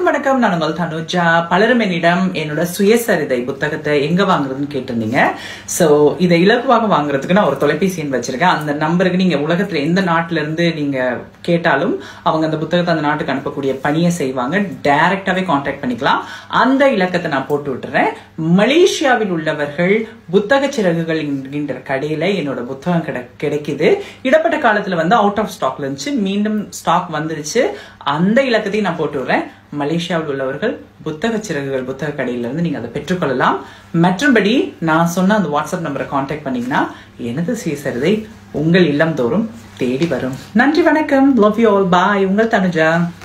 அனைவருக்கும் வணக்கம் நான் உங்கள் தனுஜா பலரும் என்னிடம் என்னோட சுயசரிதை புத்தகத்தை எங்க வாங்குறதுன்னு கேட்டிருந்தீங்க சோ இதை இலகுவாக வாங்குறதுக்கு நான் ஒரு தொலைபேசி எண் வச்சிருக்கேன் அந்த நம்பருக்கு நீங்க உலகத்துல எந்த நாட்டுல இருந்து நீங்க கேட்டாலும் அவங்க அந்த புத்தகத்தை அந்த நாட்டுக்கு அனுப்பக்கூடிய பணியை செய்வாங்க டைரக்டாவே காண்டாக்ட் பண்ணிக்கலாம் அந்த இலக்கத்தை நான் போட்டு விட்டுறேன் மலேசியாவில் உள்ளவர்கள் புத்தக சிறகுகள் என்கின்ற கடையில என்னோட புத்தகம் கிடை கிடைக்குது இடப்பட்ட காலத்துல வந்து அவுட் ஆஃப் ஸ்டாக்ல இருந்துச்சு மீண்டும் ஸ்டாக் வந்துருச்சு அந்த இலக்கத்தையும் நான் போட்டு விடுறேன் மலேசியாவில் உள்ளவர்கள் புத்தக சிறகுகள் புத்தக கடையில இருந்து நீங்க அதை பெற்றுக்கொள்ளலாம் மற்றபடி நான் சொன்ன அந்த வாட்ஸ்அப் நம்பரை காண்டாக்ட் பண்ணீங்கன்னா எனது சீசரிதை உங்கள் இல்லம் தோறும் தேடி வரும் நன்றி வணக்கம் லவ் யூ ஆல் பாய் உங்கள் தனுஜா